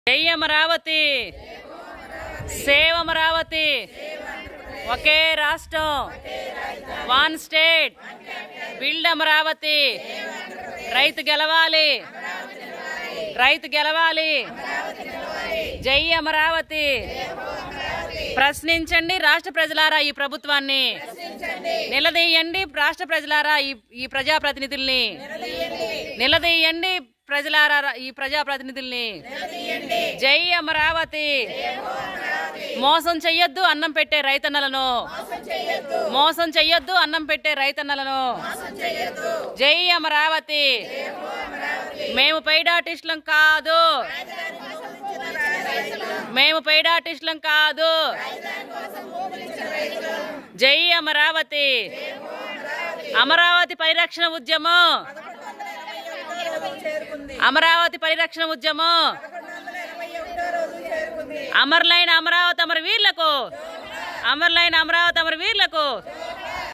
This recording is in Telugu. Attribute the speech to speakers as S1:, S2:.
S1: జై అమరావతి సేవ్ అమరావతి ఒకే రాష్ట్రం వన్ స్టేట్ బిల్డ్ అమరావతి రైతు గెలవాలి రైతు గెలవాలి జై అమరావతి ప్రశ్నించండి రాష్ట్ర ప్రజలారా ఈ ప్రభుత్వాన్ని నిలదీయండి రాష్ట్ర ప్రజలారా ఈ ఈ ప్రజాప్రతినిధుల్ని నిలదీయండి ప్రజలారా ఈ ప్రజాప్రతినిధుల్ని జై అమరావతి మోసం చెయ్యొద్దు అన్నం పెట్టే రైతన్నలను మోసం చెయ్యొద్దు అన్నం పెట్టే రైతన్నలను జై అమరావతి మేము పైడాటిస్టులం కాదు మేము పైడాటిస్టులం కాదు జై అమరావతి అమరావతి పరిరక్షణ ఉద్యమం అమరావతి పరిరక్షణ ఉద్యమం అమరులైన అమరావతి అమర వీర్లకు అమరులైన అమరావతి అమర వీర్లకు